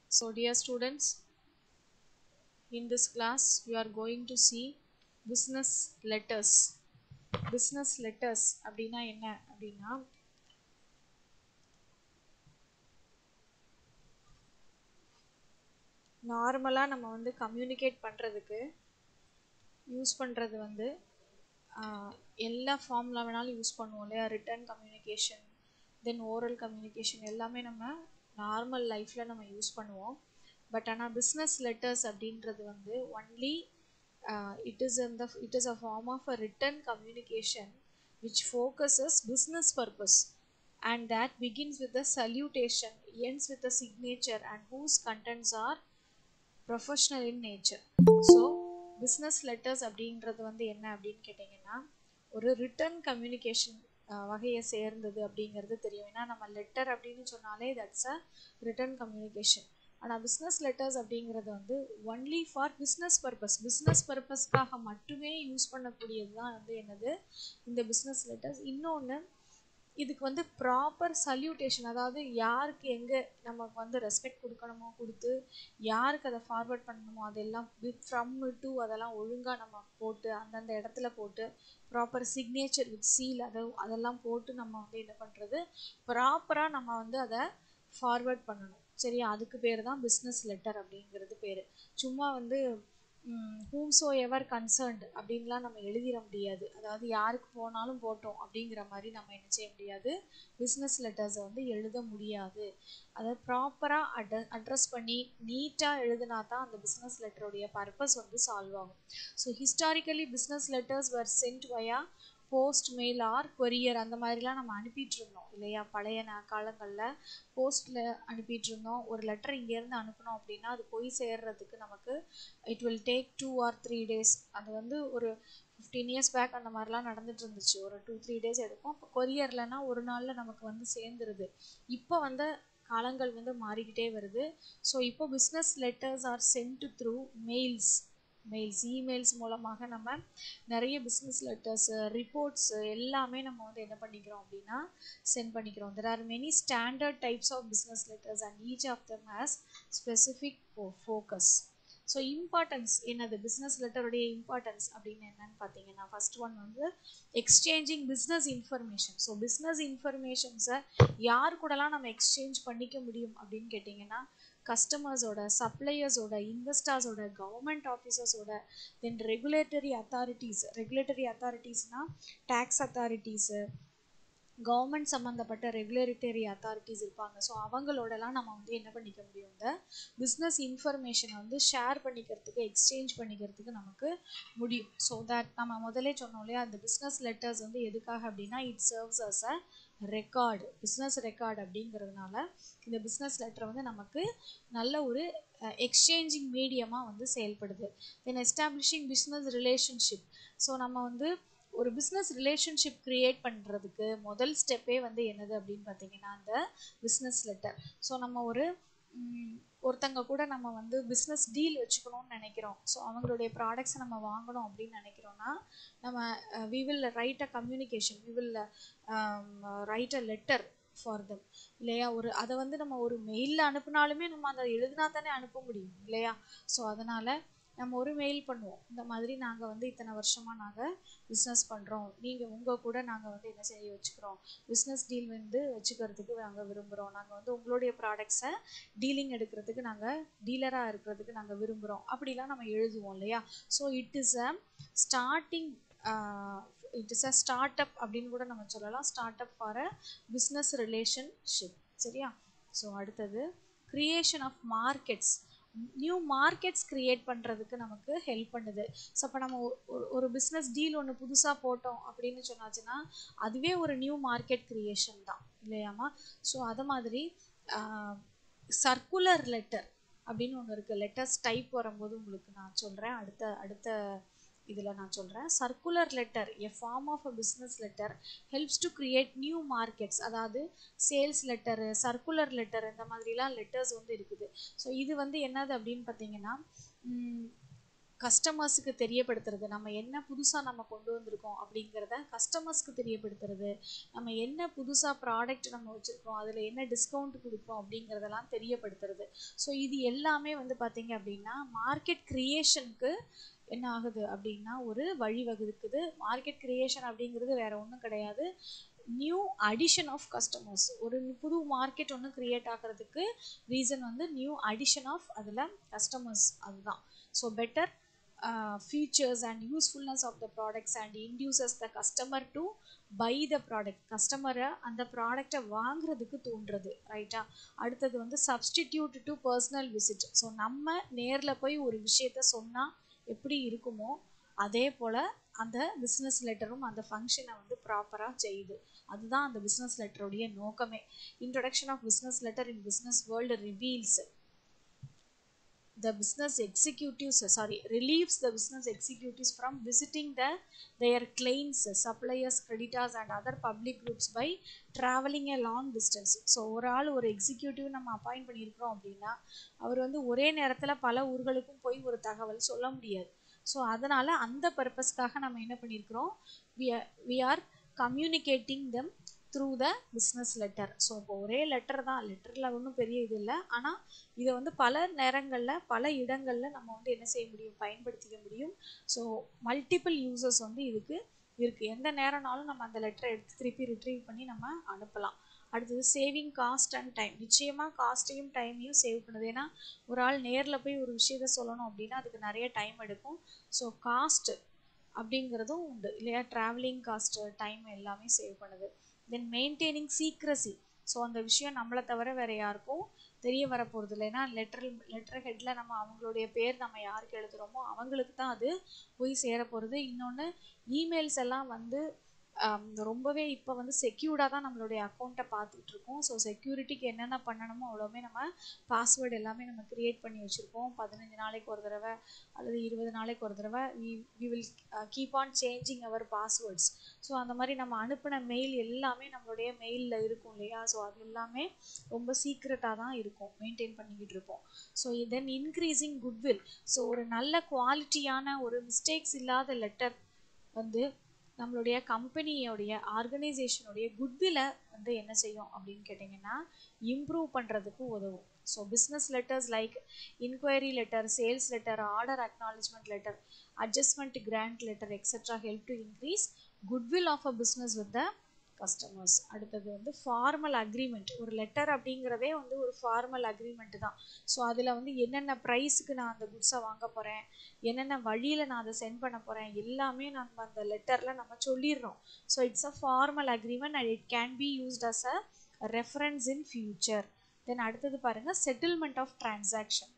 So, dear students, in this class, you are going to see business letters. Business letters அப்படின்னா என்ன அப்படின்னா நார்மலாக நம்ம வந்து கம்யூனிகேட் பண்ணுறதுக்கு யூஸ் பண்ணுறது வந்து ஆஹ், எல்லா ஃபார்மில் வேணாலும் யூஸ் பண்ணுவோம் இல்லையா written communication then oral communication எல்லாமே நம்ம நார்மல் லைஃப்பில் நம்ம யூஸ் பண்ணுவோம் பட் ஆனால் பிஸ்னஸ் லெட்டர்ஸ் அப்படின்றது வந்து only it is in the it is a form of a written communication which focuses business purpose and that begins with a salutation ends with a signature and whose contents are professional in nature so business letters அப்படின்றது வந்து என்ன அப்படின்னு கேட்டிங்கன்னா ஒரு return communication வகையை சேர்ந்தது அப்படிங்கிறது தெரியும் ஏன்னா நம்ம லெட்டர் அப்படின்னு சொன்னாலே தட்ஸ் அ ரிட்டன் கம்யூனிகேஷன் ஆனால் பிஸ்னஸ் லெட்டர்ஸ் அப்படிங்கிறது வந்து only for business purpose business பர்பஸ்க்காக மட்டுமே யூஸ் பண்ணக்கூடியது தான் வந்து என்னது இந்த பிஸ்னஸ் லெட்டர்ஸ் இன்னொன்று இதுக்கு வந்து ப்ராப்பர் சல்யூட்டேஷன் அதாவது யாருக்கு எங்கே நமக்கு வந்து ரெஸ்பெக்ட் கொடுக்கணுமோ கொடுத்து யாருக்கு அதை ஃபார்வர்ட் பண்ணணுமோ அதெல்லாம் ஃப்ரம் டு அதெல்லாம் ஒழுங்காக நம்ம போட்டு அந்தந்த இடத்துல போட்டு ப்ராப்பர் சிக்னேச்சர் வித் சீல் அதை அதெல்லாம் போட்டு நம்ம வந்து என்ன பண்ணுறது ப்ராப்பராக நம்ம வந்து அதை ஃபார்வர்ட் பண்ணணும் சரியா அதுக்கு பேர் தான் பிஸ்னஸ் லெட்டர் அப்படிங்கிறது பேர் சும்மா வந்து ஹூம் ஸோ எவர் கன்சர்ன்ட் அப்படின்லாம் நம்ம எழுதிட முடியாது அதாவது யாருக்கு போனாலும் போட்டோம் அப்படிங்கிற மாதிரி நம்ம என்ன செய்ய முடியாது பிஸ்னஸ் லெட்டர்ஸை வந்து எழுத முடியாது அதை ப்ராப்பராக அட்ர அட்ரஸ் பண்ணி நீட்டாக எழுதினா தான் அந்த பிஸ்னஸ் லெட்டருடைய பர்பஸ் வந்து சால்வ் ஆகும் so historically business letters were sent via post mail or courier அந்த மாதிரிலாம் நம்ம அனுப்பிட்டு இருந்தோம் இல்லையா பழைய நா காலங்களில் போஸ்ட்டில் அனுப்பிட்டு இருந்தோம் ஒரு லெட்டர் இங்கேருந்து அனுப்பணும் அப்படின்னா அது போய் சேர்றதுக்கு நமக்கு it will take two or three days அது வந்து ஒரு ஃபிஃப்டீன் இயர்ஸ் பேக் அந்த மாதிரிலாம் நடந்துட்டு இருந்துச்சு ஒரு டூ த்ரீ டேஸ் எடுக்கும் இப்போ கொரியர்லனா ஒரு நாளில் நமக்கு வந்து சேர்ந்துருது இப்போ வந்து காலங்கள் வந்து மாறிக்கிட்டே வருது ஸோ இப்போ business letters are sent through mails mails emails மூலமாக நம்ம நிறைய பிஸ்னஸ் லெட்டர்ஸ் ரிப்போர்ட்ஸ் எல்லாமே நம்ம வந்து என்ன பண்ணிக்கிறோம் அப்படின்னா சென்ட் பண்ணிக்கிறோம் there are many standard types of business letters and each of them has specific focus so importance என்னது பிஸ்னஸ் லெட்டருடைய இம்பார்ட்டன்ஸ் அப்படின்னு என்னன்னு பார்த்தீங்கன்னா ஃபர்ஸ்ட் ஒன் வந்து exchanging business information so business இன்ஃபர்மேஷன்ஸை யார் கூடலாம் நம்ம எக்ஸ்சேஞ்ச் பண்ணிக்க முடியும் அப்படின்னு கேட்டிங்கன்னா கஸ்டமர்ஸோட சப்ளையர்ஸோட இன்வெஸ்டர்ஸோட கவர்மெண்ட் ஆஃபீஸர்ஸோட தென் ரெகுலேட்டரி அத்தாரிட்டிஸ் ரெகுலேட்டரி அத்தாரிட்டிஸ்னால் டேக்ஸ் அத்தாரிட்டிஸு கவர்மெண்ட் சம்மந்தப்பட்ட ரெகுலேட்டரி அத்தாரிட்டிஸ் இருப்பாங்க ஸோ அவங்களோடலாம் நம்ம வந்து என்ன பண்ணிக்க முடியும் இந்த பிஸ்னஸ் இன்ஃபர்மேஷனை வந்து ஷேர் பண்ணிக்கிறதுக்கு எக்ஸ்சேஞ்ச் பண்ணிக்கிறதுக்கு நமக்கு முடியும் ஸோ தட் நம்ம முதலே சொன்னோம் இல்லையா அந்த பிஸ்னஸ் லெட்டர்ஸ் வந்து எதுக்காக அப்படின்னா it serves as a record business record அப்படிங்கிறதுனால இந்த பிஸ்னஸ் லெட்டர் வந்து நமக்கு நல்ல ஒரு எக்ஸ்சேஞ்சிங் மீடியமாக வந்து செயல்படுது then establishing business relationship so நம்ம வந்து ஒரு பிஸ்னஸ் ரிலேஷன்ஷிப் க்ரியேட் பண்ணுறதுக்கு முதல் ஸ்டெப்பே வந்து என்னது அப்படின்னு பார்த்தீங்கன்னா அந்த பிஸ்னஸ் லெட்டர் ஸோ நம்ம ஒரு ம், ஒருத்தங்க கூட நம்ம வந்து பிஸ்னஸ் டீல் வச்சுக்கணும்னு நினைக்கிறோம் ஸோ அவங்களுடைய ப்ராடக்ட்ஸை நம்ம வாங்கணும் அப்படின்னு நினைக்கிறோன்னா நம்ம we will write a communication we will write a letter for them இல்லையா ஒரு அதை வந்து நம்ம ஒரு மெயிலில் அனுப்புனாலுமே நம்ம அதை எழுதினா தானே அனுப்ப முடியும் இல்லையா ஸோ அதனால் நம்ம ஒரு மெயில் பண்ணுவோம் இந்த மாதிரி நாங்கள் வந்து இத்தனை வருஷமாக நாங்கள் பிஸ்னஸ் பண்ணுறோம் நீங்கள் உங்கள் கூட நாங்கள் வந்து என்ன செய்ய வச்சுக்கிறோம் பிஸ்னஸ் டீல் வந்து வச்சுக்கிறதுக்கு நாங்கள் விரும்புகிறோம் நாங்கள் வந்து உங்களுடைய ப்ராடக்ட்ஸை டீலிங் எடுக்கிறதுக்கு நாங்கள் டீலராக இருக்கிறதுக்கு நாங்கள் விரும்புகிறோம் அப்படிலாம் நம்ம எழுதுவோம் இல்லையா so it is a starting it is a start up அப்படின்னு கூட நம்ம சொல்லலாம் start up for a business relationship சரியா ஸோ அடுத்தது creation of markets new markets create பண்ணுறதுக்கு நமக்கு ஹெல்ப் பண்ணுது ஸோ அப்போ நம்ம ஒ- ஒரு ஒரு பிஸ்னஸ் டீல் ஒன்று புதுசாக போட்டோம் அப்படின்னு சொன்னாச்சுன்னா அதுவே ஒரு நியூ மார்க்கெட் க்ரியேஷன் தான் இல்லையாம்மா ஸோ அது மாதிரி சர்க்குலர் லெட்டர் அப்படின்னு ஒன்று இருக்குது லெட்டர்ஸ் டைப் வரும்போது உங்களுக்கு நான் சொல்கிறேன் அடுத்த அடுத்த இதில் நான் சொல்கிறேன் circular letter a form of a business letter helps to create new markets அதாவது சேல்ஸ் லெட்டரு சர்க்குலர் லெட்டர் இந்த மாதிரிலாம் லெட்டர்ஸ் வந்து இருக்குது ஸோ இது வந்து என்னது அப்படின்னு பார்த்தீங்கன்னா ம், கஸ்டமர்ஸுக்கு தெரியப்படுத்துறது நம்ம என்ன புதுசாக நம்ம கொண்டு வந்திருக்கோம் அப்படிங்கிறத கஸ்டமர்ஸ்க்கு தெரியப்படுத்துறது நம்ம என்ன புதுசாக ப்ராடக்ட் நம்ம வச்சுருக்கோம் அதில் என்ன டிஸ்கவுண்ட் கொடுக்குறோம் அப்படிங்கிறதெல்லாம் தெரியப்படுத்துறது ஸோ இது எல்லாமே வந்து பார்த்திங்க அப்படின்னா மார்க்கெட் க்ரியேஷனுக்கு என்ன ஆகுது அப்படின்னா ஒரு வழிவகுக்குது மார்க்கெட் க்ரியேஷன் அப்படிங்கிறது வேற ஒன்றும் கிடையாது நியூ அடிஷன் ஆஃப் கஸ்டமர்ஸ் ஒரு புது மார்க்கெட் ஒன்று க்ரியேட் ஆகிறதுக்கு ரீசன் வந்து நியூ அடிஷன் ஆஃப் அதில் கஸ்டமர்ஸ் அதுதான் so better features and usefulness of the products and induces the customer to buy the product கஸ்டமரை அந்த ப்ராடக்டை வாங்குறதுக்கு தூண்டுறது ரைட்டா அடுத்தது வந்து substitute to personal visit so நம்ம நேரில் போய் ஒரு விஷயத்த சொன்னால் எப்படி இருக்குமோ அதே போல் அந்த பிஸ்னஸ் லெட்டரும் அந்த ஃபங்க்ஷனை வந்து ப்ராப்பராக செய்யுது அதுதான் அந்த பிஸ்னஸ் லெட்டருடைய நோக்கமே introduction of business letter in business world reveals the business executives sorry relieves the business executives from visiting the their clients suppliers creditors and other public groups by traveling a long distance so ஒரு ஆள் ஒரு executive நம்ம appoint பண்ணியிருக்கிறோம் அப்படின்னா அவர் வந்து ஒரே நேரத்தில் பல ஊர்களுக்கும் போய் ஒரு தகவல் சொல்ல முடியாது ஸோ அதனால் அந்த பர்பஸ்க்காக நம்ம என்ன பண்ணியிருக்கிறோம் we are communicating them through the business letter so இப்போ ஒரே லெட்டர் தான் லெட்டரில் ஒன்றும் பெரிய இது இல்லை ஆனால் இதை வந்து பல நேரங்களில் பல இடங்களில் நம்ம வந்து என்ன செய்ய முடியும் பயன்படுத்திக்க முடியும் ஸோ மல்டிபிள் யூசர்ஸ் வந்து இதுக்கு இருக்குது எந்த நேரம்னாலும் நம்ம அந்த லெட்டரை எடுத்து திருப்பி ரிட்ரீவ் பண்ணி நம்ம அனுப்பலாம் அடுத்தது சேவிங் காஸ்ட் அண்ட் டைம் நிச்சயமாக காஸ்ட்டையும் டைமையும் சேவ் பண்ணுது ஏன்னா ஒரு ஆள் நேரில் போய் ஒரு விஷயத்த சொல்லணும் அப்படின்னா அதுக்கு நிறைய டைம் எடுக்கும் ஸோ காஸ்ட் அப்படிங்கிறதும் உண்டு இல்லையா ட்ராவலிங் காஸ்ட்டு டைம் எல்லாமே சேவ் பண்ணுது தென் மெயின்டைனிங் சீக்ரஸி ஸோ அந்த விஷயம் நம்மளை தவிர வேறு யாருக்கும் தெரிய வர போகிறது இல்லை ஏன்னா லெட்டர் லெட்டர் ஹெட்டில் நம்ம அவங்களுடைய பேர் நம்ம யாருக்கு எழுதுகிறோமோ அவங்களுக்கு தான் அது போய் சேர போகிறது இன்னொன்று இமெயில்ஸ் எல்லாம் வந்து ரொம்பவே இப்போ வந்து செக்யூர்டாக தான் நம்மளுடைய அக்கௌண்ட்டை பார்த்துட்டு இருக்கோம் ஸோ செக்யூரிட்டிக்கு என்னென்ன பண்ணணுமோ அவ்வளோவுமே நம்ம பாஸ்வேர்டு எல்லாமே நம்ம க்ரியேட் பண்ணி வச்சுருப்போம் பதினஞ்சு நாளைக்கு ஒரு தடவை அல்லது இருபது நாளைக்கு ஒரு தடவை we we will keep on changing our passwords so அந்த மாதிரி நம்ம அனுப்பின மெயில் எல்லாமே நம்மளுடைய மெயிலில் இருக்கும் இல்லையா ஸோ அது எல்லாமே ரொம்ப சீக்ரெட்டாக தான் இருக்கும் மெயின்டைன் பண்ணிக்கிட்டு இருப்போம் so then increasing goodwill so ஒரு நல்ல குவாலிட்டியான ஒரு மிஸ்டேக்ஸ் இல்லாத லெட்டர் வந்து நம்மளுடைய கம்பெனியோடைய ஆர்கனைசேஷனுடைய குட்வில்லை வந்து என்ன செய்யும் அப்படின்னு கேட்டிங்கன்னா இம்ப்ரூவ் பண்ணுறதுக்கு உதவும் so business letters like inquiry letter sales letter order acknowledgement letter adjustment grant letter etcetera help to increase goodwill of a business with the customers அடுத்தது வந்து ஃபார்மல் அக்ரிமெண்ட் ஒரு லெட்டர் அப்படிங்கிறதே வந்து ஒரு ஃபார்மல் அக்ரிமெண்ட் தான் so அதில் வந்து என்னென்ன ப்ரைஸுக்கு நான் அந்த குட்ஸை வாங்க போகிறேன் என்னென்ன வழியில் நான் அதை சென்ட் பண்ண போகிறேன் எல்லாமே நம்ம அந்த லெட்டரில் நம்ம சொல்லிடுறோம் so it's a formal agreement and it can be used as a reference in future then அடுத்தது பாருங்கள் settlement of transaction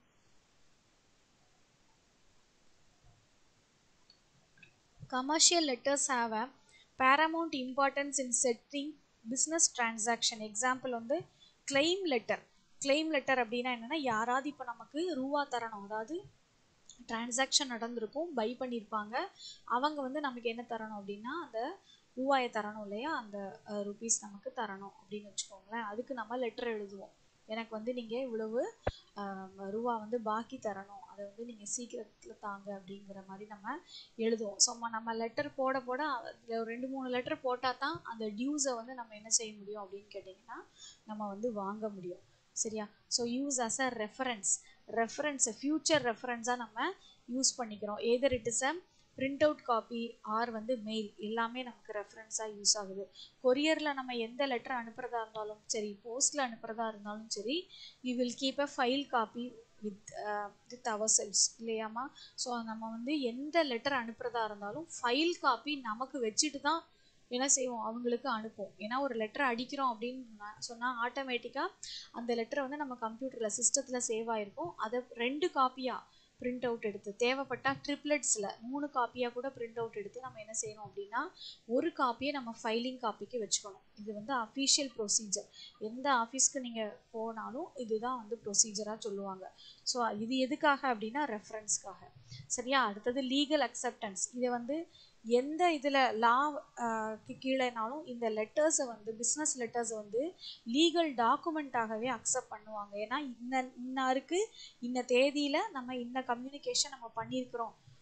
commercial letters have a paramount importance in setting business transaction example வந்து கிளைம் லெட்டர் கிளைம் லெட்டர் அப்படின்னா என்னென்னா யாராவது இப்போ நமக்கு ரூபா தரணும் அதாவது டிரான்சாக்ஷன் நடந்திருக்கும் பை பண்ணியிருப்பாங்க அவங்க வந்து நமக்கு என்ன தரணும் அப்படின்னா அந்த ரூபாயை தரணும் இல்லையா அந்த ருபீஸ் நமக்கு தரணும் அப்படின்னு வச்சுக்கோங்களேன் அதுக்கு நம்ம லெட்டர் எழுதுவோம் எனக்கு வந்து நீங்கள் இவ்வளவு ரூபா வந்து பாக்கி தரணும் அதை வந்து நீங்கள் சீக்கிரத்தில் தாங்க அப்படிங்கிற மாதிரி நம்ம எழுதுவோம் ஸோ நம்ம லெட்டர் போட போட அதில் ஒரு ரெண்டு மூணு லெட்டர் போட்டால் தான் அந்த டியூஸை வந்து நம்ம என்ன செய்ய முடியும் அப்படின்னு கேட்டிங்கன்னா நம்ம வந்து வாங்க முடியும் சரியா so use as a reference reference future ரெஃபரன்ஸாக நம்ம யூஸ் பண்ணிக்கிறோம் either it is a print out copy or வந்து மெயில் எல்லாமே நமக்கு ரெஃபரன்ஸாக யூஸ் ஆகுது கொரியரில் நம்ம எந்த லெட்டர் அனுப்புகிறதா இருந்தாலும் சரி போஸ்ட்டில் அனுப்புகிறதா இருந்தாலும் சரி we will keep a file copy with with ourselves இல்லையாம்மா ஸோ நம்ம வந்து எந்த லெட்டர் அனுப்புகிறதா இருந்தாலும் ஃபைல் காப்பி நமக்கு வச்சுட்டு தான் என்ன செய்வோம் அவங்களுக்கு அனுப்புவோம் ஏன்னா ஒரு லெட்டர் அடிக்கிறோம் அப்படின்னு சொன்னால் ஆட்டோமேட்டிக்காக அந்த லெட்டரை வந்து நம்ம கம்ப்யூட்டரில் சிஸ்டத்தில் சேவ் ஆகிருக்கும் அதை ரெண்டு காப்பியாக பிரிண்ட் அவுட் எடுத்து தேவைப்பட்டால் ட்ரிப்லெட்ஸில் மூணு காப்பியாக கூட பிரிண்ட் அவுட் எடுத்து நம்ம என்ன செய்யணும் அப்படின்னா ஒரு காப்பியை நம்ம ஃபைலிங் காப்பிக்கு வச்சுக்கணும் இது வந்து அஃபீஷியல் ப்ரொசீஜர் எந்த ஆஃபீஸ்க்கு நீங்கள் போனாலும் இதுதான் வந்து ப்ரொசீஜராக சொல்லுவாங்க ஸோ இது எதுக்காக அப்படின்னா ரெஃபரன்ஸ்க்காக சரியா அடுத்தது லீகல் அக்செப்டன்ஸ் இதை வந்து எந்த இதில் லா கீழேனாலும் இந்த லெட்டர்ஸை வந்து பிஸ்னஸ் லெட்டர்ஸை வந்து லீகல் டாக்குமெண்ட்டாகவே அக்செப்ட் பண்ணுவாங்க ஏன்னா இன்ன இன்னாருக்கு இன்ன தேதியில் நம்ம இந்த கம்யூனிகேஷன் நம்ம பண்ணியிருக்கிறோம்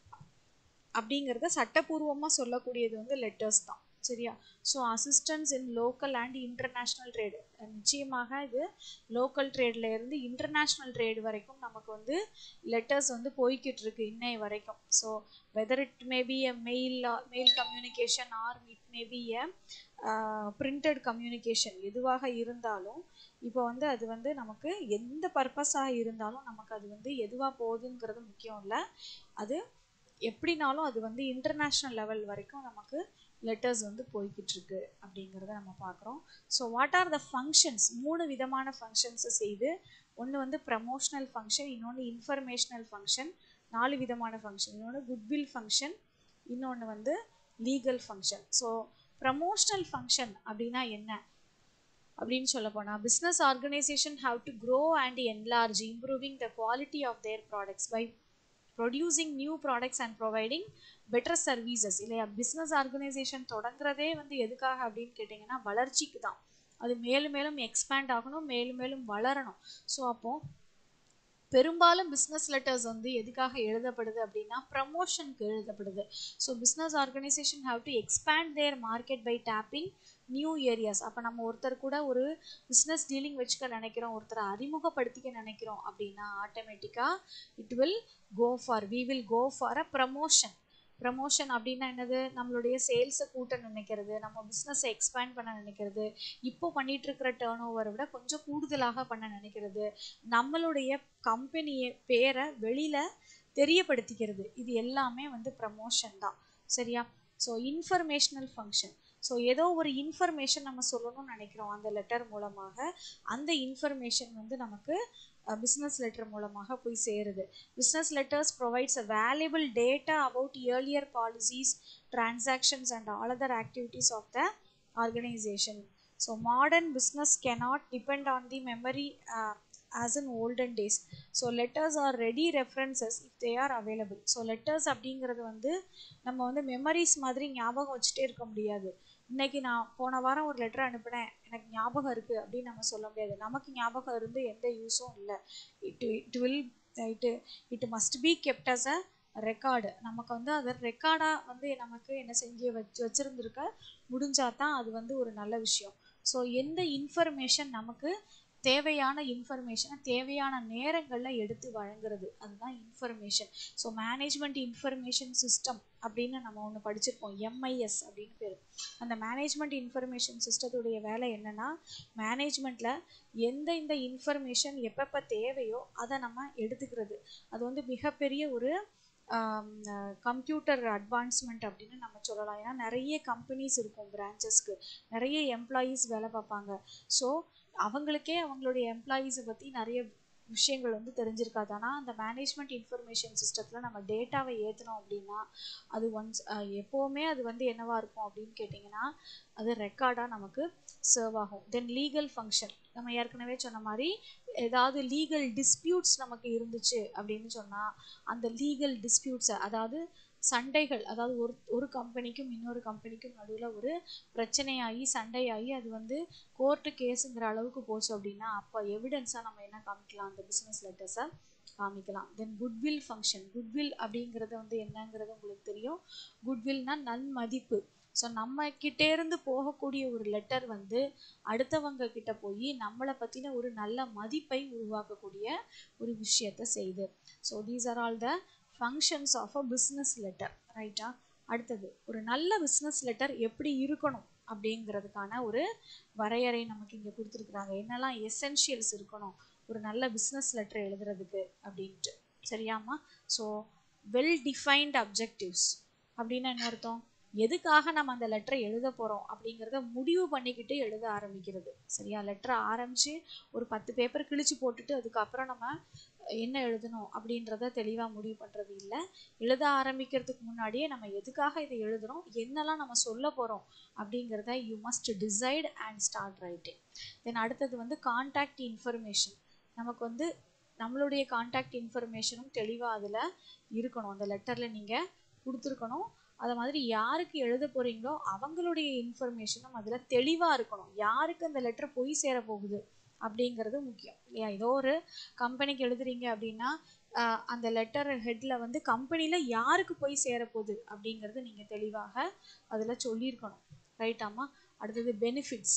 அப்படிங்கிறத சட்டப்பூர்வமாக சொல்லக்கூடியது வந்து லெட்டர்ஸ் தான் சரியா so assistance in local and international trade நிச்சயமாக இது லோக்கல் ட்ரேடில் இருந்து இன்டர்நேஷ்னல் ட்ரேடு வரைக்கும் நமக்கு வந்து லெட்டர்ஸ் வந்து போய்கிட்டு இருக்கு இன்னை வரைக்கும் so whether it may be a mail mail communication or it may be a printed communication எதுவாக இருந்தாலும் இப்போ வந்து அது வந்து நமக்கு எந்த பர்பஸாக இருந்தாலும் நமக்கு அது வந்து எதுவாக போகுதுங்கிறது முக்கியம் இல்லை அது எப்படினாலும் அது வந்து இன்டர்நேஷ்னல் லெவல் வரைக்கும் நமக்கு லெட்டர்ஸ் வந்து போய்கிட்டு இருக்கு அப்படிங்கிறத நம்ம பார்க்குறோம் so what are the functions மூணு விதமான ஃபங்க்ஷன்ஸை செய்து ஒன்று வந்து ப்ரமோஷனல் ஃபங்க்ஷன் இன்னொன்று இன்ஃபர்மேஷனல் ஃபங்க்ஷன் நாலு விதமான ஃபங்க்ஷன் இன்னொன்று குட்வில் ஃபங்க்ஷன் இன்னொன்று வந்து legal function so promotional function அப்படின்னா என்ன அப்படின்னு சொல்ல போனால் business organisation have to grow and enlarge improving the quality of their products by producing new products and providing better services இல்லையா பிஸ்னஸ் ஆர்கனைசேஷன் தொடங்குறதே வந்து எதுக்காக அப்படின்னு கேட்டிங்கன்னா வளர்ச்சிக்கு தான் அது மேலும் மேலும் எக்ஸ்பேண்ட் ஆகணும் மேலும் மேலும் வளரணும் ஸோ அப்போது பெரும்பாலும் பிஸ்னஸ் லெட்டர்ஸ் வந்து எதுக்காக எழுதப்படுது அப்படின்னா ப்ரமோஷனுக்கு எழுதப்படுது so business organisation have to expand their market by tapping new areas அப்போ நம்ம ஒருத்தர் கூட ஒரு பிஸ்னஸ் டீலிங் வச்சுக்க நினைக்கிறோம் ஒருத்தரை அறிமுகப்படுத்திக்க நினைக்கிறோம் அப்படின்னா ஆட்டோமேட்டிக்காக it will go for we will go for a promotion promotion அப்படின்னா என்னது நம்மளுடைய சேல்ஸை கூட்ட நினைக்கிறது நம்ம பிஸ்னஸை எக்ஸ்பேண்ட் பண்ண நினைக்கிறது இப்போ பண்ணிட்டு இருக்கிற டேர்ன் ஓவரை விட கொஞ்சம் கூடுதலாக பண்ண நினைக்கிறது நம்மளுடைய கம்பெனியை பேரை வெளியில் தெரியப்படுத்திக்கிறது இது எல்லாமே வந்து ப்ரமோஷன் தான் சரியா ஸோ இன்ஃபர்மேஷனல் ஃபங்க்ஷன் ஸோ ஏதோ ஒரு இன்ஃபர்மேஷன் நம்ம சொல்லணும்னு நினைக்கிறோம் அந்த லெட்டர் மூலமாக அந்த இன்ஃபர்மேஷன் வந்து நமக்கு பிஸ்னஸ் லெட்டர் மூலமாக போய் சேருது business letters provides a valuable data about earlier policies transactions and all other activities of the organisation so modern business cannot depend on the memory as in olden days so letters are ready references if they are available so letters அப்படிங்கிறது வந்து நம்ம வந்து memories மாதிரி ஞாபகம் வச்சுட்டே இருக்க முடியாது இன்னைக்கு நான் போன வாரம் ஒரு லெட்டர் அனுப்பினேன் எனக்கு ஞாபகம் இருக்குது அப்படின்னு நம்ம சொல்ல முடியாது நமக்கு ஞாபகம் இருந்து எந்த யூஸும் இல்லை it it will it it must be kept as a record நமக்கு வந்து அதை ரெக்கார்டாக வந்து நமக்கு என்ன செஞ்சு வச்சு வச்சுருந்துருக்க முடிஞ்சால் தான் அது வந்து ஒரு நல்ல விஷயம் ஸோ எந்த இன்ஃபர்மேஷன் நமக்கு தேவையான இன்ஃபர்மேஷனை தேவையான நேரங்களில் எடுத்து வழங்குறது அதுதான் information so management information system அப்படின்னு நம்ம ஒன்று படிச்சிருப்போம் எம்ஐஎஸ் அப்படின்னு பேர் அந்த மேனேஜ்மெண்ட் இன்ஃபர்மேஷன் சிஸ்டத்துடைய வேலை என்னென்னா மேனேஜ்மெண்ட்டில் எந்த இந்த இன்ஃபர்மேஷன் எப்பப்போ தேவையோ அதை நம்ம எடுத்துக்கிறது அது வந்து மிகப்பெரிய ஒரு கம்ப்யூட்டர் அட்வான்ஸ்மெண்ட் அப்படின்னு நம்ம சொல்லலாம் ஏன்னா நிறைய கம்பெனிஸ் இருக்கும் பிரான்ச்சஸ்க்கு நிறைய எம்ப்ளாயீஸ் வேலை பார்ப்பாங்க ஸோ அவங்களுக்கே அவங்களுடைய எம்ப்ளாயீஸை பற்றி நிறைய விஷயங்கள் வந்து தெரிஞ்சிருக்காது ஆனால் அந்த மேனேஜ்மெண்ட் இன்ஃபர்மேஷன் சிஸ்டத்தில் நம்ம டேட்டாவை ஏற்றினோம் அப்படின்னா அது ஒன்ஸ் எப்போவுமே அது வந்து என்னவா இருக்கும் அப்படின்னு கேட்டிங்கன்னா அது ரெக்கார்டாக நமக்கு சர்வ் ஆகும் தென் லீகல் ஃபங்க்ஷன் நம்ம ஏற்கனவே சொன்ன மாதிரி ஏதாவது லீகல் டிஸ்பியூட்ஸ் நமக்கு இருந்துச்சு அப்படின்னு சொன்னால் அந்த லீகல் டிஸ்பியூட்ஸை அதாவது சண்டைகள் அதாவது ஒரு ஒரு கம்பெனிக்கும் இன்னொரு கம்பெனிக்கும் நடுவில் ஒரு பிரச்சனையாகி சண்டையாகி அது வந்து கோர்ட்டு கேஸுங்கிற அளவுக்கு போச்சு அப்படின்னா அப்போ எவிடன்ஸாக நம்ம என்ன காமிக்கலாம் அந்த பிஸ்னஸ் லெட்டர்ஸை காமிக்கலாம் தென் குட்வில் ஃபங்க்ஷன் குட்வில் அப்படிங்கிறது வந்து என்னங்கிறது உங்களுக்கு தெரியும் குட்வில்னா நன்மதிப்பு ஸோ நம்ம கிட்டேருந்து போகக்கூடிய ஒரு லெட்டர் வந்து அடுத்தவங்க கிட்ட போய் நம்மளை பற்றின ஒரு நல்ல மதிப்பை உருவாக்கக்கூடிய ஒரு விஷயத்த செய்யுது so these are all the functions of a business letter ரைட்டா அடுத்தது ஒரு நல்ல பிஸ்னஸ் லெட்டர் எப்படி இருக்கணும் அப்படிங்கிறதுக்கான ஒரு வரையறை நமக்கு இங்கே கொடுத்துருக்குறாங்க என்னெல்லாம் எசென்ஷியல்ஸ் இருக்கணும் ஒரு நல்ல பிஸ்னஸ் லெட்டர் எழுதுறதுக்கு அப்படின்ட்டு சரியாம்மா ஸோ வெல் டிஃபைன்ட் அப்ஜெக்டிவ்ஸ் அப்படின்னா என்ன அர்த்தம் எதுக்காக நம்ம அந்த லெட்டரை எழுத போகிறோம் அப்படிங்கிறத முடிவு பண்ணிக்கிட்டு எழுத ஆரம்பிக்கிறது சரியா லெட்டரை ஆரம்பித்து ஒரு பத்து பேப்பர் கிழிச்சு போட்டுட்டு அதுக்கப்புறம் நம்ம என்ன எழுதணும் அப்படின்றத தெளிவாக முடிவு பண்ணுறது இல்லை எழுத ஆரம்பிக்கிறதுக்கு முன்னாடியே நம்ம எதுக்காக இதை எழுதுகிறோம் என்னெல்லாம் நம்ம சொல்ல போகிறோம் அப்படிங்கிறத you must decide and start writing then அடுத்தது வந்து கான்டாக்ட் இன்ஃபர்மேஷன் நமக்கு வந்து நம்மளுடைய கான்டாக்ட் இன்ஃபர்மேஷனும் தெளிவாக அதில் இருக்கணும் அந்த லெட்டரில் நீங்கள் கொடுத்துருக்கணும் அதை மாதிரி யாருக்கு எழுத போகிறீங்களோ அவங்களுடைய இன்ஃபர்மேஷனும் அதில் தெளிவாக இருக்கணும் யாருக்கு அந்த லெட்டர் போய் சேர போகுது அப்படிங்கிறது முக்கியம் இல்லையா ஏதோ ஒரு கம்பெனிக்கு எழுதுறீங்க அப்படின்னா ஆஹ் அந்த லெட்டர் ஹெட்டில் வந்து கம்பெனியில் யாருக்கு போய் சேரப்போகுது அப்படிங்கிறது நீங்கள் தெளிவாக அதில் சொல்லியிருக்கணும் ரைட்டாம்மா அடுத்தது பெனிஃபிட்ஸ்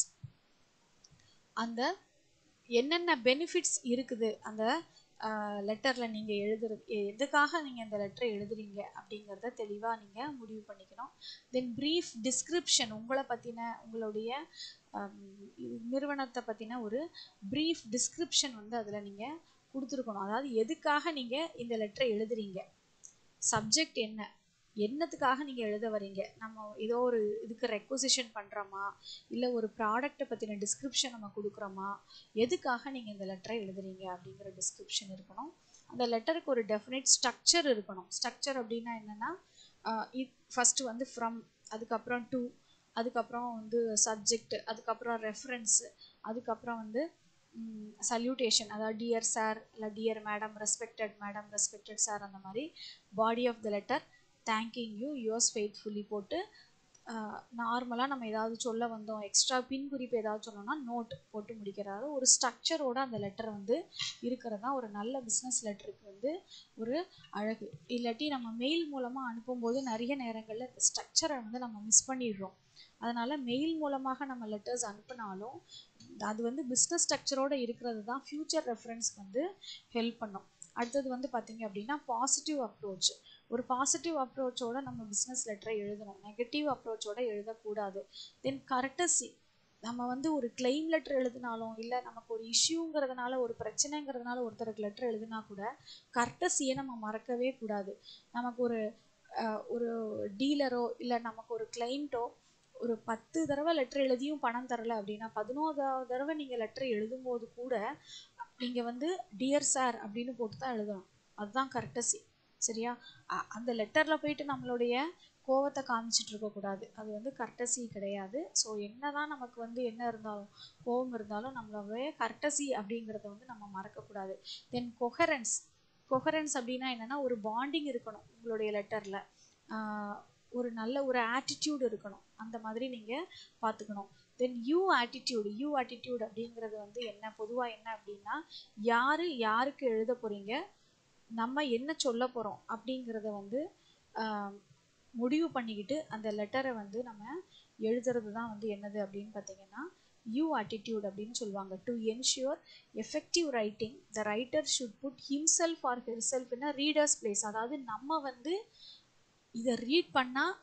அந்த என்னென்ன பெனிஃபிட்ஸ் இருக்குது அந்த லெட்டரில் நீங்கள் எழுதுறது எ- எதுக்காக நீங்கள் அந்த லெட்டரை எழுதுறீங்க அப்படிங்கிறத தெளிவாக நீங்கள் முடிவு பண்ணிக்கணும் தென் ப்ரீஃப் டிஸ்கிரிப்ஷன் உங்களை பற்றின உங்களுடைய ஆம், இது நிறுவனத்தை பற்றின ஒரு ப்ரீஃப் டிஸ்கிரிப்ஷன் வந்து அதில் நீங்கள் கொடுத்துருக்கணும் அதாவது எதுக்காக நீங்கள் இந்த லெட்டரை எழுதுறீங்க சப்ஜெக்ட் என்ன என்னத்துக்காக நீங்கள் எழுத வரீங்க நம்ம ஏதோ ஒரு இதுக்கு ரெக்வசிஷன் பண்ணுறோமா இல்லை ஒரு ப்ராடக்ட்டை பற்றின டிஸ்கிரிப்ஷன் நம்ம கொடுக்குறோமா எதுக்காக நீங்கள் இந்த லெட்டரை எழுதுறீங்க அப்படிங்கிற டிஸ்கிரிப்ஷன் இருக்கணும் அந்த லெட்டருக்கு ஒரு டெஃபினைட் ஸ்ட்ரக்சர் இருக்கணும் ஸ்ட்ரக்சர் அப்படின்னா என்னென்னா ஃபஸ்ட்டு வந்து ஃப்ரம் அதுக்கப்புறம் டு அதுக்கப்புறம் வந்து சப்ஜெக்ட் அதுக்கப்புறம் ரெஃபரன்ஸு அதுக்கப்புறம் வந்து சல்யூட்டேஷன் அதாவது டியர் சார் இல்லை dear madam respected madam respected sir அந்த மாதிரி body of the letter thanking you yours faithfully போட்டு நார்மலாக நம்ம ஏதாவது சொல்ல வந்தோம் எக்ஸ்ட்ரா பின் குறிப்பு ஏதாவது சொன்னோம்னா நோட் போட்டு முடிக்கிறாரு ஒரு ஸ்ட்ரக்சரோட அந்த லெட்டர் வந்து இருக்கிறது தான் ஒரு நல்ல பிஸ்னஸ் லெட்டருக்கு வந்து ஒரு அழகு இல்லாட்டி நம்ம மெயில் மூலமாக அனுப்பும்போது நிறைய நேரங்களில் இந்த ஸ்ட்ரக்சரை வந்து நம்ம மிஸ் பண்ணிடுறோம் அதனால் மெயில் மூலமாக நம்ம லெட்டர்ஸ் அனுப்புனாலும் அது வந்து பிஸ்னஸ் ஸ்ட்ரக்சரோட இருக்கிறது தான் ஃப்யூச்சர் ரெஃபரன்ஸ்க்கு வந்து ஹெல்ப் பண்ணும் அடுத்தது வந்து பார்த்தீங்க அப்படின்னா பாசிட்டிவ் அப்ரோச் ஒரு பாசிட்டிவ் அப்ரோச்சோட நம்ம பிஸ்னஸ் லெட்டரை எழுதணும் நெகட்டிவ் அப்ரோச்சோட எழுதக்கூடாது தென் கரெக்டசி நம்ம வந்து ஒரு கிளைம் லெட்டர் எழுதினாலும் இல்லை நமக்கு ஒரு இஷ்யூங்கிறதுனால ஒரு பிரச்சனைங்கிறதுனால ஒருத்தருக்கு லெட்டர் எழுதினா கூட கரெக்டசியை நம்ம மறக்கவே கூடாது நமக்கு ஒரு அஹ், ஒரு டீலரோ இல்லை நமக்கு ஒரு கிளைண்ட்டோ ஒரு பத்து தடவை லெட்டர் எழுதியும் பணம் தரல அப்படின்னா பதினோராவது தடவை நீங்கள் லெட்டர் எழுதும்போது கூட நீங்கள் வந்து டியர் சார் அப்படின்னு போட்டு தான் எழுதணும் அதுதான் கரெக்டசி சரியா அ- அந்த லெட்டரில் போயிட்டு நம்மளுடைய கோவத்தை காமிச்சிட்டு இருக்கக்கூடாது அது வந்து கர்டசி கிடையாது ஸோ என்னதான் நமக்கு வந்து என்ன இருந்தாலும் கோவம் இருந்தாலும் நம்மளுடைய கர்டசி அப்படிங்கிறத வந்து நம்ம மறக்கக்கூடாது தென் கொஹரன்ஸ் கொஹரன்ஸ் அப்படின்னா என்னன்னா ஒரு பாண்டிங் இருக்கணும் உங்களுடைய லெட்டரில் ஒரு நல்ல ஒரு ஆட்டிடியூட் இருக்கணும் அந்த மாதிரி நீங்கள் பார்த்துக்கணும் then you attitude you attitude அப்படிங்கிறது வந்து என்ன பொதுவாக என்ன அப்படின்னா யார் யாருக்கு எழுத போகிறீங்க நம்ம என்ன சொல்ல போகிறோம் அப்படிங்கிறத வந்து ஆஹ், முடிவு பண்ணிக்கிட்டு அந்த லெட்டரை வந்து நம்ம எழுதுறது தான் வந்து என்னது அப்படின்னு பார்த்தீங்கன்னா யூ ஆட்டிடியூட் அப்படின்னு சொல்லுவாங்க to ensure effective writing the writer should put himself or herself in readers place அதாவது நம்ம வந்து இதை ரீட் பண்ணால்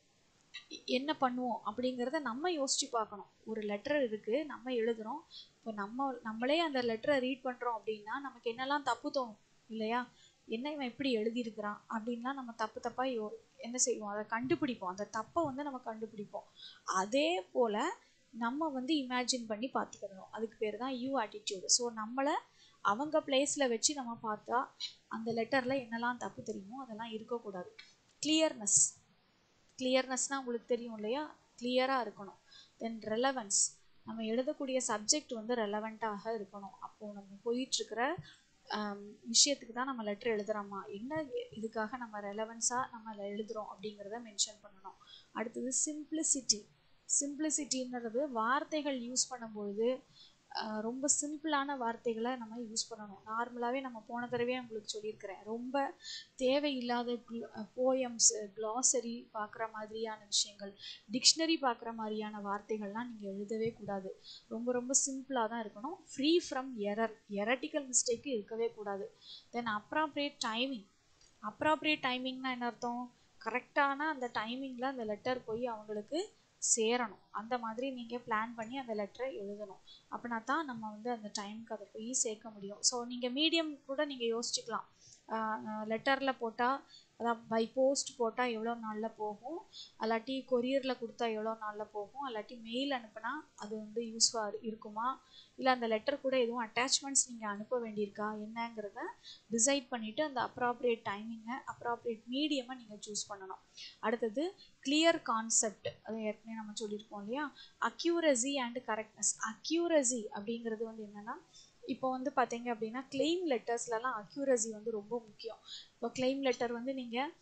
என்ன பண்ணுவோம் அப்படிங்கிறத நம்ம யோசிச்சு பார்க்கணும் ஒரு லெட்டர் இருக்கு நம்ம எழுதுறோம் இப்போ நம்ம நம்மளே அந்த லெட்டரை ரீட் பண்றோம் அப்படின்னா நமக்கு என்னெல்லாம் தப்பு தோணும் இல்லையா என்ன இவன் இப்படி எழுதியிருக்கிறான் அப்படின்லாம் நம்ம தப்பு தப்பா யோ என்ன செய்வோம் அதை கண்டுபிடிப்போம் அந்த தப்பை வந்து நம்ம கண்டுபிடிப்போம் அதே போல நம்ம வந்து இமேஜின் பண்ணி பார்த்துக்கணும் அதுக்கு பேர் தான் யூ ஆட்டிடியூடு ஸோ நம்மளை அவங்க பிளேஸில் வச்சு நம்ம பார்த்தா அந்த லெட்டரில் என்னெல்லாம் தப்பு தெரியுமோ அதெல்லாம் இருக்கக்கூடாது கிளியர்னஸ் கிளியர்னஸ்னால் உங்களுக்கு தெரியும் இல்லையா கிளியராக இருக்கணும் தென் ரெலவன்ஸ் நம்ம எழுதக்கூடிய சப்ஜெக்ட் வந்து ரெலவெண்ட்டாக இருக்கணும் அப்போது நம்ம போயிட்டுருக்கிற விஷயத்துக்கு தான் நம்ம லெட்டர் எழுதுகிறோமா என்ன இதுக்காக நம்ம ரெலவன்ஸாக நம்ம எழுதுகிறோம் அப்படிங்கிறத மென்ஷன் பண்ணணும் அடுத்தது சிம்பிளிசிட்டி சிம்பிளிசிட்டின்றது வார்த்தைகள் யூஸ் பண்ணும்பொழுது ஆஹ் ரொம்ப சிம்பிளான வார்த்தைகளை நம்ம யூஸ் பண்ணணும் நார்மலாகவே நம்ம போன தடவையே உங்களுக்கு சொல்லியிருக்கிறேன் ரொம்ப தேவையில்லாத போயம்ஸ் க்ளாசரி பார்க்குற மாதிரியான விஷயங்கள் டிக்ஷனரி பார்க்குற மாதிரியான வார்த்தைகள்லாம் நீங்கள் எழுதவே கூடாது ரொம்ப ரொம்ப சிம்பிளாக தான் இருக்கணும் ஃப்ரீ ஃப்ரம் எரர் எரட்டிக்கல் மிஸ்டேக்கு இருக்கவே கூடாது தென் அப்ராப்ரியேட் டைமிங் அப்ராப்ரியேட் டைமிங்னா என்ன அர்த்தம் கரெக்டான அந்த டைமிங்கில் அந்த லெட்டர் போய் அவங்களுக்கு சேரணும் அந்த மாதிரி நீங்கள் பிளான் பண்ணி அந்த லெட்டரை எழுதணும் அப்படின்னா தான் நம்ம வந்து அந்த டைமுக்கு அதை போய் சேர்க்க முடியும் ஸோ நீங்கள் மீடியம் கூட நீங்கள் யோசிச்சுக்கலாம் லெட்டரில் போட்டால் அதான் பை போஸ்ட் போட்டால் எவ்வளோ நாளில் போகும் அல்லாட்டி கொரியரில் கொடுத்தா எவ்வளோ நாளில் போகும் அல்லாட்டி மெயில் அனுப்புனா அது வந்து யூஸ்ஃபாக இருக்குமா இல்லை அந்த லெட்டர் கூட எதுவும் அட்டாச்மெண்ட்ஸ் நீங்கள் அனுப்ப வேண்டியிருக்கா என்னங்கிறத டிசைட் பண்ணிவிட்டு அந்த அப்ராப்ரியேட் டைமிங்கை அப்ராப்ரியேட் மீடியமை நீங்கள் சூஸ் பண்ணணும் அடுத்தது கிளியர் கான்செப்ட் அது ஏற்கனவே நம்ம சொல்லியிருக்கோம் இல்லையா அக்யூரசி அண்ட் கரெக்ட்னஸ் அக்யூரசி அப்படிங்கிறது வந்து என்னென்னா இப்போ வந்து பார்த்தீங்க அப்படின்னா கிளைம் லெட்டர்ஸ்லலாம் அக்யூரசி வந்து ரொம்ப முக்கியம் இப்போ கிளைம் லெட்டர் வந்து நீங்கள்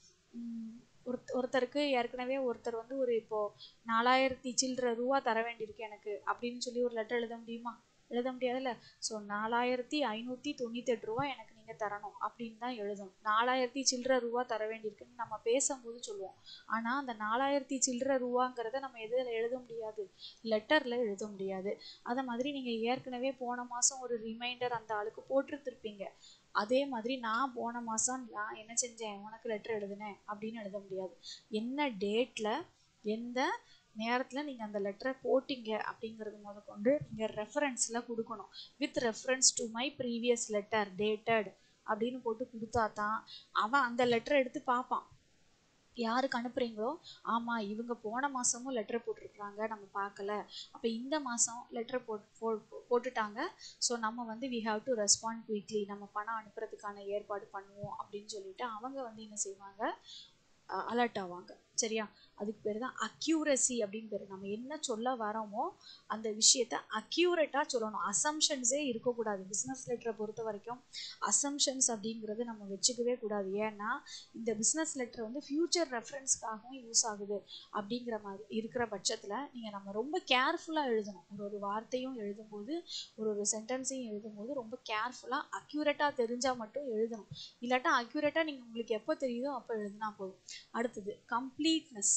ஒரு ஒருத்தருக்கு ஏற்கனவே ஒருத்தர் வந்து ஒரு இப்போது நாலாயிரத்தி சில்லற ரூபா தர வேண்டியிருக்கு எனக்கு அப்படின்னு சொல்லி ஒரு லெட்டர் எழுத முடியுமா எழுத முடியாதுல்ல ஸோ நாலாயிரத்தி ஐநூற்றி தொண்ணூத்தெட்டு ரூபா எனக்கு நீங்கள் தரணும் அப்படின்னு தான் எழுதணும் நாலாயிரத்தி சில்லற ரூபா தர வேண்டியிருக்குன்னு நம்ம பேசும்போது சொல்லுவோம் ஆனால் அந்த நாலாயிரத்தி சில்லற ரூபாங்கிறத நம்ம எதில் எழுத முடியாது லெட்டரில் எழுத முடியாது அதை மாதிரி நீங்கள் ஏற்கனவே போன மாதம் ஒரு ரிமைண்டர் அந்த ஆளுக்கு போட்டிருந்துருப்பீங்க அதே மாதிரி நான் போன மாதம் நான் என்ன செஞ்சேன் உனக்கு லெட்டர் எழுதினேன் அப்படின்னு எழுத முடியாது என்ன டேட்டில் எந்த நேரத்தில் நீங்கள் அந்த லெட்டரை போட்டிங்க அப்படிங்கிறது முதற்கொண்டு நீங்கள் ரெஃபரன்ஸில் கொடுக்கணும் with reference to my previous letter dated அப்படின்னு போட்டு கொடுத்தா தான் அவன் அந்த லெட்டரை எடுத்து பார்ப்பான் யாருக்கு அனுப்புறீங்களோ ஆமாம் இவங்க போன மாதமும் லெட்டர் போட்டிருக்கிறாங்க நம்ம பார்க்கல அப்போ இந்த மாதம் லெட்டர் போட் போ போட்டுட்டாங்க ஸோ நம்ம வந்து we have to respond quickly நம்ம பணம் அனுப்புறதுக்கான ஏற்பாடு பண்ணுவோம் அப்படின்னு சொல்லிட்டு அவங்க வந்து என்ன செய்வாங்க அலர்ட் ஆவாங்க சரியா அதுக்கு பேர் தான் அக்யூரசி அப்படின்னு பேர் நம்ம என்ன சொல்ல வரோமோ அந்த விஷயத்த அக்யூரேட்டாக சொல்லணும் அசம்ஷன்ஸே இருக்கக்கூடாது பிஸ்னஸ் லெட்டரை பொறுத்த வரைக்கும் அசம்ஷன்ஸ் அப்படிங்கிறது நம்ம வச்சுக்கவே கூடாது ஏன்னா இந்த பிஸ்னஸ் லெட்டர் வந்து ஃப்யூச்சர் ரெஃபரன்ஸ்க்காகவும் யூஸ் ஆகுது அப்படிங்கிற மாதிரி இருக்கிற பட்சத்தில் நீங்கள் நம்ம ரொம்ப கேர்ஃபுல்லாக எழுதணும் ஒரு ஒரு வார்த்தையும் எழுதும்போது ஒரு ஒரு சென்டென்ஸையும் எழுதும்போது ரொம்ப கேர்ஃபுல்லாக அக்யூரேட்டாக தெரிஞ்சால் மட்டும் எழுதணும் இல்லாட்டா அக்யூரேட்டாக நீங்கள் உங்களுக்கு எப்போ தெரியுதோ அப்போ எழுதினா போதும் அடுத்தது கம்ப்ளீட்னஸ்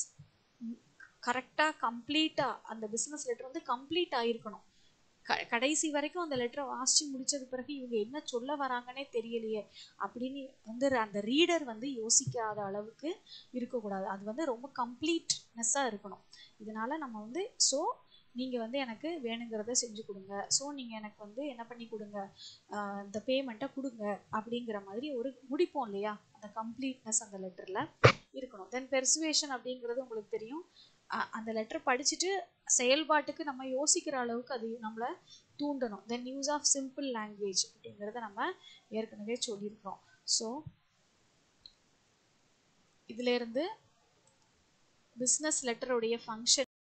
கரெக்டாக கம்ப்ளீட்டாக அந்த பிஸ்னஸ் லெட்டர் வந்து கம்ப்ளீட் ஆகிருக்கணும் க கடைசி வரைக்கும் அந்த லெட்டரை வாசித்து முடித்தது பிறகு இவங்க என்ன சொல்ல வராங்கன்னே தெரியலையே அப்படின்னு வந்து அந்த ரீடர் வந்து யோசிக்காத அளவுக்கு இருக்கக்கூடாது அது வந்து ரொம்ப கம்ப்ளீட்னஸ்ஸாக இருக்கணும் இதனால் நம்ம வந்து ஸோ நீங்கள் வந்து எனக்கு வேணுங்கிறத செஞ்சு கொடுங்க ஸோ நீங்கள் எனக்கு வந்து என்ன பண்ணி கொடுங்க இந்த பேமெண்ட்டை கொடுங்க அப்படிங்கிற மாதிரி ஒரு முடிப்போம் இல்லையா அந்த கம்ப்ளீட்னஸ் அந்த லெட்டரில் இருக்கணும் தென் பெர்சுவேஷன் அப்படிங்கிறது உங்களுக்கு தெரியும் அந்த லெட்டர் படிச்சுட்டு செயல்பாட்டுக்கு நம்ம யோசிக்கிற அளவுக்கு அது நம்மளை தூண்டணும் then use of simple language அப்படிங்கிறத நம்ம ஏற்கனவே சொல்லியிருக்கிறோம் ஸோ இதிலேருந்து பிஸ்னஸ் லெட்டருடைய ஃபங்க்ஷன்